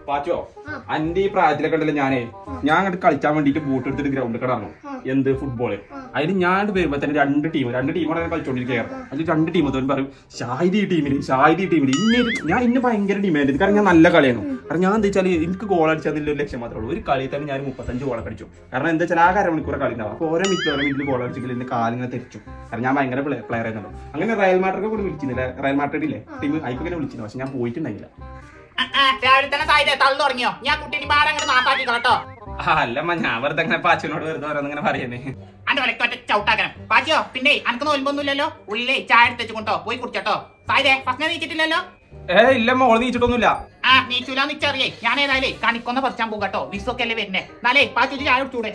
പാച്ചോ അന്റെ ഈ പ്രായത്തിലൊക്കെ ഉണ്ടല്ലോ ഞാനേ ഞാൻ അങ്ങോട്ട് കളിച്ചാൻ വേണ്ടിട്ട് ബൂട്ട് എടുത്തിട്ട് ഗ്രൗണ്ടിൽ കിടന്നു എന്ത് ഫുട്ബോള് അതിൽ ഞാൻ വരുമ്പോ തന്നെ രണ്ട് ടീം രണ്ട് ടീമാണ് ഞാൻ കളിച്ചോണ്ടിരിക്കുകയായിരുന്നു അതിൽ രണ്ട് ടീം തോന്നി പറയും ഷാഹിദി ടീമില് ഷാഹിദി ടീമില് ഇന്ന ഒരു- ഞാൻ ഇന്ന് ഭയങ്കര ഡിമാൻഡ് കാരണം ഞാൻ നല്ല കളിയായിരുന്നു കാരണം ഞാൻ എന്താ വെച്ചാൽ എനിക്ക് ഗോൾ അടിച്ചാൽ ഒരു ലക്ഷ്യം മാത്രമേ ഉള്ളൂ ഒരു കളിയിൽ തന്നെ ഞാൻ മുപ്പത്തഞ്ച് ഗോളൊക്കെ അടിച്ചു കാരണം എന്താ വെച്ചാൽ ആ അരമണിക്കൂർ കളി ഉണ്ടാവും അപ്പോൾ ഓരോ മിനിറ്റ് ഓരോ മിനിറ്റ് ഗോൾ അടിച്ചെങ്കിൽ എന്റെ കാലിങ്ങനെ തെറിച്ചു കാരണം ഞാൻ ഭയങ്കര പ്ലെയർ ആയിരുന്നു അങ്ങനെ റയൽ മാഡ്രിഡ് കൂടി വിളിച്ചിരുന്നില്ല റയൽ മാഡ്രിഡില്ലേ ടീം അയക്കൊക്കെ വിളിച്ചിരുന്നു പക്ഷെ ഞാൻ പോയിട്ടുണ്ടായില്ല ആ, ആ, രാവിലെ തന്നെ സായിതെ തള്ളു തുടങ്ങിയോ ഞാൻ കുട്ടീനെ പാടെ അങ്ങോട്ട് നാട്ടാക്കി കളട്ടോ ആ, അല്ലമ്മ ഞാൻ വെറുതെ അങ്ങനെ പാച്ചുവിനോട് വെറുതെ ഓരോന്നിങ്ങനെ പറയുന്നേ അന്റെ വിലക്ക് ഒറ്റ ചവിട്ടാക്കണം പാച്ചിയോ പിന്നെ അനക്ക് നോൽമ്പൊന്നുമില്ലല്ലോ ഉള്ളിലേ ചായ എടുത്ത് കൊണ്ടോ പോയി കുടിച്ചട്ടോ സായിതെ ഭക്ഷണം നീച്ചിട്ടില്ലല്ലോ ഏ ഇല്ലമ്മ ഓള് നീച്ചിട്ടൊന്നുമില്ല ആ നീച്ചൂലാന്ന് നിച്ചറിയേ ഞാൻ ഏതായാലേ കണിക്കൊന്ന പറിച്ചാൻ പോകട്ടോ വിസൊക്കെ അല്ലേ വരുന്നേ എന്നാലേ പാച്ചു ചായ കുടിച്ചൂടെ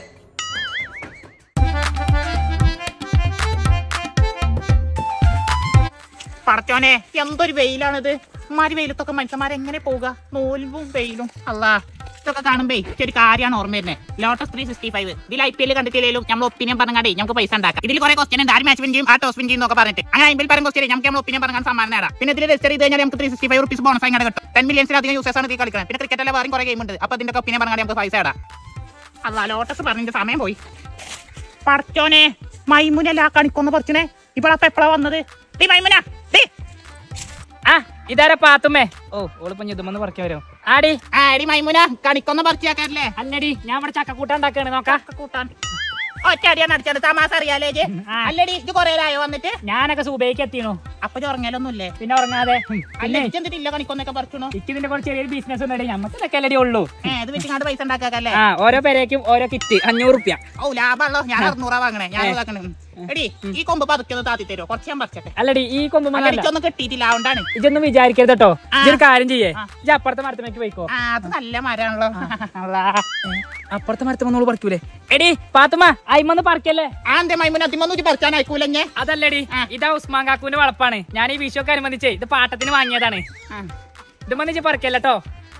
പടച്ചോനെ എന്തൊരു വെയിലാണിത് ഇമാരി വെയിലത്തൊക്കെ മനുഷ്യന്മാരെ എങ്ങനെ പോവുക നോൽവും വെയിലും അല്ലാ ഇതൊക്കെ കാണുമ്പേ ഒരു കാര്യമാണ് ഓർമ്മ വരുന്നത് ലോട്ടസ് ത്രീ സിക്സ്റ്റി ഫൈവ് ഇതിൽ ഐ പി എൽ കണ്ടിട്ടില്ലെങ്കിലും നമ്മൾ ഒപ്പീനിയൻ പറഞ്ഞാടേ നമുക്ക് പൈസ ഉണ്ടാക്കാം ഇതിൽ കുറെ ക്വസ്റ്റൻ ഉണ്ട് ആര് മാച്ച് വിൻ ചെയ്യും ആ ടോസ് വിൻ ചെയ്യും എന്നൊക്കെ പറഞ്ഞിട്ട് അങ്ങനെ അമ്പൽ പരം ക്വസ്റ്റൻ നമുക്ക് നമ്മൾ ഒപ്പീനിയൻ പറഞ്ഞാൽ സമ്മാനം നേടാം പിന്നെ ഇതിൽ രജിസ്റ്റർ ചെയ്ത് കഴിഞ്ഞാൽ നമുക്ക് three sixty five rupees bonus അങ്ങനെ കിട്ടും ടെൻ മില്യൻസിലധികം യൂസേഴ്സ് ആണ് ഇത് കളിക്കുന്നത് പിന്നെ ക്രിക്കറ്റ് എല്ലാം വേറെ കുറെ ഗെയിം ഉണ്ട് അപ്പൊ ഇതിന്റെ ഒപ്പീനിയൻ പറഞ്ഞാൽ നമുക്ക് പൈസ ഇടാം അല്ല ലോട്ടസ് പറഞ്ഞിട്ട് സമയം പോയി പടച്ചോനെ മൈമുനല്ല കണിക്കൊന്ന് പറിച്ചനെ ഇവളപ്പ എപ്പോഴാ വന്നത് ഡീ മൈമുന ഡീ ആ ഇതാരാ പാത്തുമ്മേ ഓ ഓളിപ്പം ഇതുമെന്ന് പറിക്കാൻ വരും ആടി ആ എടി മൈമുന കണിക്കൊന്ന് പറിച്ചാക്കാരല്ലേ അല്ലടി ഞാൻ ഇവിടെ ചക്കക്കൂട്ട ഉണ്ടാക്കാണ് നോക്കാം കൂട്ടാൻ ഒറ്റ അടിയാണ് അടിച്ചത് തമാസ അറിയാലേ ജെ ആ. അല്ലടി ഇത് കൊറേ ആയോ വന്നിട്ട് ഞാനൊക്കെ സുബൈക്ക് എത്തിണു അപ്പൊ ഉറങ്ങലൊന്നുമില്ലേ പിന്നെ ഉറങ്ങാതെ ഉം. അല്ല പിന്നെ ഇജ്ജ് എന്തിട്ടില്ല കണിക്കൊന്നൊക്കെ പറിച്ചണോ ഇക്ക് ഇതിന്റെ കുറച്ച് ചെറിയൊരു ബിസിനസ് ഉണ്ട് ഞമ്മക്ക് ഇതൊക്കെ അല്ലടി ഉള്ളൂ ഏ ഇത് വെച്ചിങ്ങാണ്ട് പൈസ ഉണ്ടാക്കാക്കല്ലേ ആ ഓരോ പേരേക്കും ഓരോ കിറ്റ് അഞ്ഞൂറ് റുപ്യ ഓ ലാഭമുള്ളോ ഞാൻ അറുന്നൂറാ വാങ്ങണേ ഞാൻ ഇതാക്കണേ എടി ഈ കൊമ്പ് പതുക്കിയത് താത്തി തരുമോ കുറച്ച് ഞാൻ പറിച്ചട്ടെ അല്ലടി ഈ കൊമ്പുമല്ല അടിച്ചൊന്നും കിട്ടിയിട്ടില്ല അതുകൊണ്ടാണ് ഇതൊന്നും വിചാരിക്കരുത് കേട്ടോ ആ. ഇതൊരു കാര്യം ചെയ്യേ ആ. ഇജ്ജ് അപ്പുറത്തെ മരത്തിലേക്ക് പോയിക്കോ ആ അത് നല്ല മരമാണല്ലോ അള്ളാ. അപ്പുറത്തെ മരത്ത് വന്നോളൂ പറിക്കൂലേ എടി പാത്തുമ്മ അയിമന്ന് പറിക്കല്ലേ ആ എന്തേ മൈമുന അതിമൊന്നും പറിച്ചാൻ അയക്കൂലഞ്ഞേ അതല്ലടി ഇതാ ഉസ്മാൻ കാക്കുവിന്റെ വളപ്പാണ് ഞാൻ ഈ വിഷുവൊക്കെ അനുബന്ധിച്ചേ ഇത് പാട്ടത്തിന് വാങ്ങിയതാണ് ഇത് മന്നിച്ച് പറിക്കല്ലോ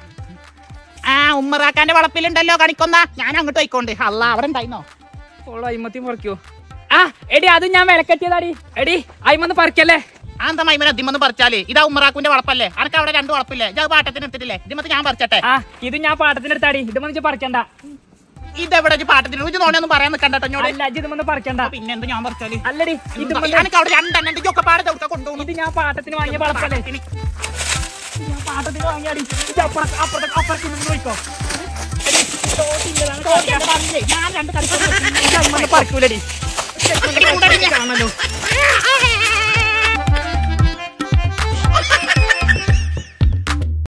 ആ ഉമ്മറാക്കാന്റെ വളപ്പിലുണ്ടല്ലോ കണിക്കൊന്ന ഞാൻ അങ്ങോട്ട് പോയിക്കോണ്ട് അല്ല അവിടെ ഉണ്ടായിരുന്നോ ഓളോ അയിമത്തി പറിക്കോ ആ എടി അത് ഞാൻ വിലക്കെത്തിയതാടി എടി അയിമന്ന് പറിക്കല്ലേ ആ എന്താ മൈമന ഇതിമൊന്ന് പറിച്ചാല് ഇതാ ഉമ്മറാക്കുന്റെ വളപ്പല്ലേ അനക്ക് അവിടെ രണ്ട് വളപ്പില്ലേ ഇത് പാട്ടത്തിന് എടുത്തിട്ടില്ലേ ഇതിമത്ത് ഞാൻ പറിച്ചട്ടെ ആ ഇത് ഞാൻ പാട്ടത്തിനെടുത്താടി ഇത് മന്നിച്ച് പറിക്കണ്ട ഇതെവിടെ ഒരു പാട്ടത്തിന് ഒരു നോണൊന്നും പറയാൻ നിൽക്കണ്ട എന്നോട് അല്ല ഇത് മന്ന് പറിക്കണ്ട പിന്നെ എന്ത് ഞാൻ പറിച്ചാല് അല്ലടി ഇത് മന്ന് എനിക്ക് അവിടെ രണ്ടെണ്ണം ഉണ്ട്. ഇതൊക്കെ പാടെ ചവിട്ടാ കൊണ്ടുപോകുന്നു ഇത് ഞാൻ പാട്ടത്തിന് വാങ്ങിയ വളപ്പല്ലേ ഇത് ഞാൻ പാട്ടത്തിന് വാങ്ങിയാടി ഇത് അപ്പുറത്ത് അപ്പുറത്ത് അപ്പുറത്ത് നിന്ന് പോയിക്കോ എടി, തോട്ടിൻ്റെതാണ് തോട്ടിൻ്റെ. ഞാൻ രണ്ട് ഇത് അയിമന്ന് പറിക്കൂലടി കളിക്കും കാണല്ലോ